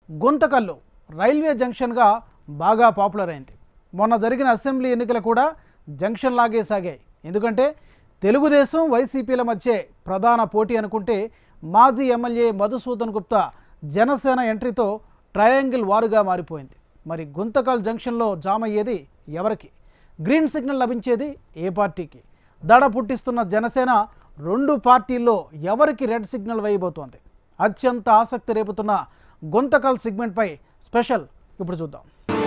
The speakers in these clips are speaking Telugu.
గుంతకల్లు రైల్వే జంక్షన్గా బాగా పాపులర్ అయింది మొన్న జరిగిన అసెంబ్లీ ఎన్నికలు కూడా జంక్షన్ లాగే సాగాయి ఎందుకంటే తెలుగుదేశం వైసీపీల మధ్య ప్రధాన పోటీ అనుకుంటే మాజీ ఎమ్మెల్యే మధుసూదన్ గుప్తా జనసేన ఎంట్రీతో ట్రయాంగిల్ వారుగా మారిపోయింది మరి గుంతకల్ జంక్షన్లో జామ్ అయ్యేది ఎవరికి గ్రీన్ సిగ్నల్ లభించేది ఏ పార్టీకి దడ పుట్టిస్తున్న జనసేన రెండు పార్టీల్లో ఎవరికి రెడ్ సిగ్నల్ వేయబోతోంది అత్యంత ఆసక్తి రేపుతున్న గుంతకల్ సెగ్మెంట్పై స్పెషల్ ఇప్పుడు చూద్దాం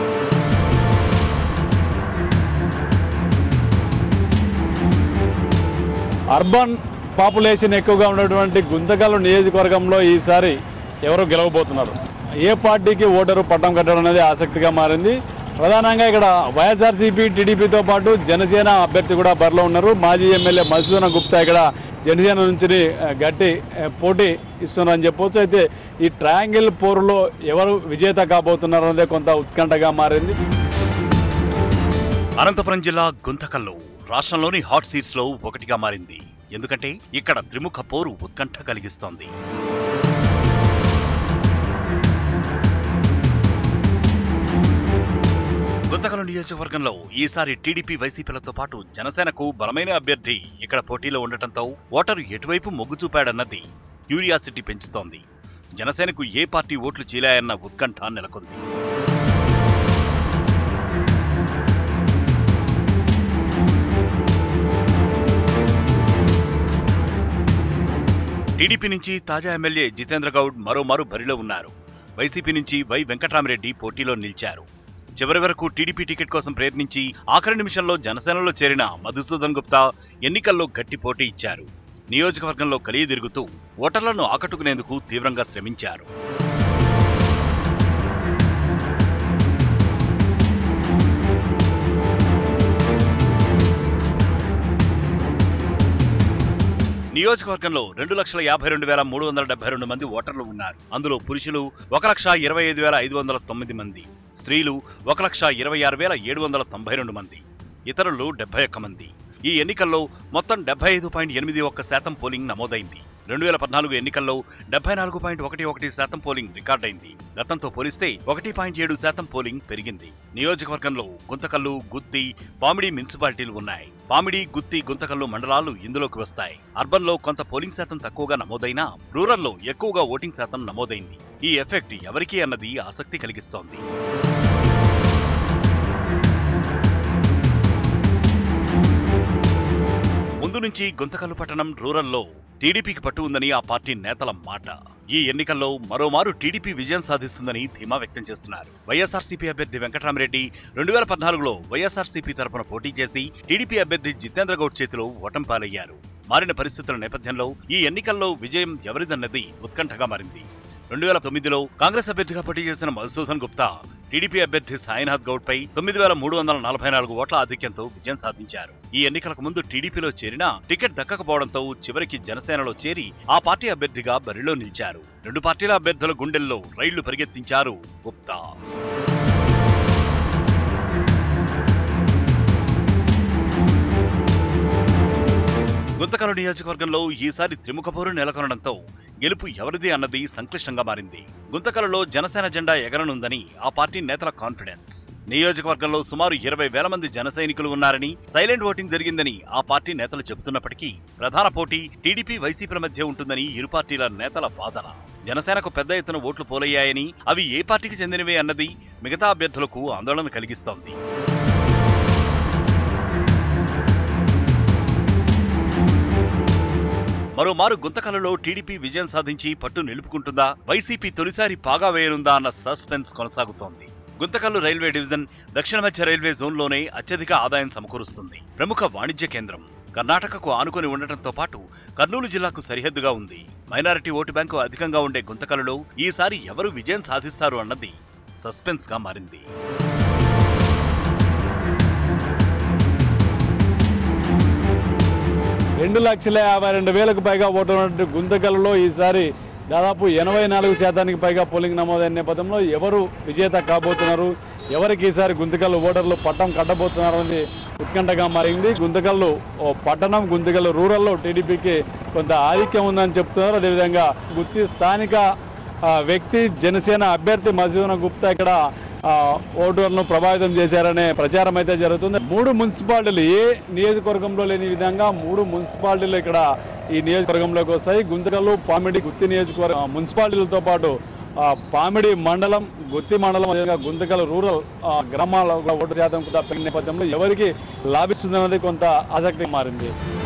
అర్బన్ పాపులేషన్ ఎక్కువగా ఉన్నటువంటి గుంతకల్లు నియోజకవర్గంలో ఈసారి ఎవరు గెలవబోతున్నారు ఏ పార్టీకి ఓటరు పట్టం కట్టడం అనేది ఆసక్తిగా మారింది ప్రధానంగా ఇక్కడ వైఎస్ఆర్సీపీ టీడీపీతో పాటు జనసేన అభ్యర్థి కూడా బరిలో ఉన్నారు మాజీ ఎమ్మెల్యే మధుసూదన గుప్తా ఇక్కడ జనసేన నుంచి ఆ, గట్టి ఆ, పోటీ ఇస్తున్నారని చెప్పొచ్చు అయితే ఈ ట్రయాంగిల్ పోరులో ఎవరు విజేత కాబోతున్నారు అనేది కొంత ఉత్కంఠగా మారింది అనంతపురం జిల్లా గుంతకల్లు రాష్ట్రంలోని హాట్ సీట్స్ లో ఒకటిగా మారింది ఎందుకంటే ఇక్కడ త్రిముఖ పోరు ఉత్కంఠ కలిగిస్తోంది గుంతకల్లు నియోజకవర్గంలో ఈసారి టీడీపీ వైసీపీలతో పాటు జనసేనకు బలమైన అభ్యర్థి ఇక్కడ పోటీలో ఉండటంతో ఓటరు ఎటువైపు మొగ్గు చూపాడన్నది క్యూరియాసిటీ పెంచుతోంది జనసేనకు ఏ పార్టీ ఓట్లు చీలాయన్న ఉత్కంఠ నెలకొంది టీడీపీ నుంచి తాజా ఎమ్మెల్యే జితేంద్ర గౌడ్ మరోమారు బరిలో ఉన్నారు వైసీపీ నుంచి వై వెంకట్రామరెడ్డి పోటీలో నిలిచారు చివరి వరకు టీడీపీ టికెట్ కోసం ప్రయత్నించి ఆఖరి నిమిషంలో జనసేనలో చేరిన మధుసూదన్ గుప్తా ఎన్నికల్లో గట్టి పోటీ ఇచ్చారు నియోజకవర్గంలో కలియదిరుగుతూ ఓటర్లను ఆకట్టుకునేందుకు తీవ్రంగా శ్రమించారు నియోజకవర్గంలో రెండు లక్షల యాభై రెండు వేల మూడు వందల డెబ్బై రెండు మంది ఓటర్లు ఉన్నారు అందులో పురుషులు ఒక లక్ష ఇరవై ఐదు వేల ఐదు వందల తొమ్మిది మంది స్త్రీలు ఒక లక్ష ఇరవై ఆరు వేల ఏడు వందల తొంభై రెండు మంది ఇతరులు డెబ్బై ఒక్క మంది ఈ ఎన్నికల్లో మొత్తం డెబ్బై ఐదు పాయింట్ ఎనిమిది ఒక్క శాతం పోలింగ్ నమోదైంది రెండు వేల పద్నాలుగు ఎన్నికల్లో డెబ్బై నాలుగు పాయింట్ ఒకటి ఒకటి శాతం పోలింగ్ రికార్డైంది గతంతో పోలిస్తే ఒకటి పాయింట్ ఏడు శాతం పోలింగ్ పెరిగింది నియోజకవర్గంలో గుంతకల్లు గుత్తి పామిడి మున్సిపాలిటీలు ఉన్నాయి పామిడి గుత్తి గుంతకల్లు మండలాలు ఇందులోకి వస్తాయి అర్బన్ లో కొంత పోలింగ్ శాతం తక్కువగా నమోదైనా రూరల్లో ఎక్కువగా ఓటింగ్ శాతం నమోదైంది ఈ ఎఫెక్ట్ ఎవరికి అన్నది ఆసక్తి కలిగిస్తోంది ముందు నుంచి గుంతకల్లు పట్టణం రూరల్లో టీడీపీకి పట్టు ఉందని ఆ పార్టీ నేతల మాట ఈ ఎన్నికల్లో మరోమారు టీడీపీ విజయం సాధిస్తుందని ధీమా వ్యక్తం చేస్తున్నారు వైఎస్ఆర్సీపీ అభ్యర్థి వెంకటరామరెడ్డి రెండు వేల పద్నాలుగులో వైఎస్ఆర్సీపీ తరపున పోటీ చేసి టీడీపీ అభ్యర్థి జితేంద్ర గౌడ్ చేతిలో ఓటం పాలయ్యారు మారిన పరిస్థితుల నేపథ్యంలో ఈ ఎన్నికల్లో విజయం ఎవరిదన్నది ఉత్కంఠగా మారింది రెండు వేల తొమ్మిదిలో కాంగ్రెస్ అభ్యర్థిగా పోటీ చేసిన మధుసూదన్ గుప్తా టీడీపీ అభ్యర్థి సాయినాథ్ గౌడ్ పై తొమ్మిది వేల మూడు వందల నలభై నాలుగు ఓట్ల ఆధిక్యంతో విజయం సాధించారు ఈ ఎన్నికలకు ముందు టీడీపీలో చేరినా టికెట్ దక్కకపోవడంతో చివరికి జనసేనలో చేరి ఆ పార్టీ అభ్యర్థిగా బరిలో నిలిచారు రెండు పార్టీల అభ్యర్థుల గుండెల్లో రైళ్లు పరిగెత్తించారు గుప్తా గుంతకల్లు నియోజకవర్గంలో ఈసారి త్రిముఖ పోరు నెలకొనడంతో గెలుపు ఎవరిది అన్నది సంక్లిష్టంగా మారింది గుంతకల్లులో జనసేన జెండా ఎగరనుందని ఆ పార్టీ నేతల కాన్ఫిడెన్స్ నియోజకవర్గంలో సుమారు ఇరవై వేల మంది జన సైనికులు ఉన్నారని సైలెంట్ ఓటింగ్ జరిగిందని ఆ పార్టీ నేతలు చెబుతున్నప్పటికీ ప్రధాన పోటీ టీడీపీ వైసీపీల మధ్య ఉంటుందని ఇరు పార్టీల నేతల వాదన జనసేనకు పెద్ద ఎత్తున ఓట్లు పోలయ్యాయని అవి ఏ పార్టీకి చెందినవే అన్నది మిగతా అభ్యర్థులకు ఆందోళన కలిగిస్తోంది మరోమారు గుంతకలలో టీడీపీ విజయం సాధించి పట్టు నిలుపుకుంటుందా వైసీపీ తొలిసారి పాగా వేయనుందా అన్న సస్పెన్స్ కొనసాగుతోంది గుంతకల్లు రైల్వే డివిజన్ దక్షిణ మధ్య రైల్వే జోన్లోనే అత్యధిక ఆదాయం సమకూరుస్తుంది ప్రముఖ వాణిజ్య కేంద్రం కర్ణాటకకు ఆనుకొని ఉండటంతో పాటు కర్నూలు జిల్లాకు సరిహద్దుగా ఉంది మైనారిటీ ఓటు బ్యాంకు అధికంగా ఉండే గుంతకలలో ఈసారి ఎవరు విజయం సాధిస్తారు అన్నది సస్పెన్స్ గా మారింది రెండు లక్షల యాభై రెండు వేలకు పైగా ఓటు ఉన్నటువంటి గుంతకల్లో ఈసారి దాదాపు ఎనభై నాలుగు శాతానికి పైగా పోలింగ్ నమోదైన నేపథ్యంలో ఎవరు విజేత కాబోతున్నారు ఎవరికి ఈసారి గుంతకల్లు ఓటర్లు పట్టం కట్టబోతున్నారు అనేది ఉత్కంఠగా మారింది గుంతకల్లు ఓ పట్టణం గుంతకల్లు రూరల్లో టీడీపీకి కొంత ఆధిక్యం ఉందని చెప్తున్నారు అదేవిధంగా గుత్తి స్థానిక ఆ, వ్యక్తి జనసేన అభ్యర్థి మసూదన గుప్తా ఇక్కడ ఆ, ఓటర్లను ప్రభావితం చేశారనే ప్రచారం అయితే జరుగుతుంది మూడు మున్సిపాలిటీలు ఏ నియోజకవర్గంలో లేని విధంగా మూడు మున్సిపాలిటీలు ఇక్కడ ఈ నియోజకవర్గంలోకి వస్తాయి గుంతకల్లు పామిడి గుత్తి నియోజకవర్గ ఆ, మున్సిపాలిటీలతో పాటు ఆ, పామిడి మండలం గుత్తి మండలం అదేవిధంగా గుంతకల్ రూరల్ ఆ, గ్రామాల ఓటు శాతం కూడా పెరిగిన నేపథ్యంలో ఎవరికి లాభిస్తుందన్నది కొంత ఆసక్తి మారింది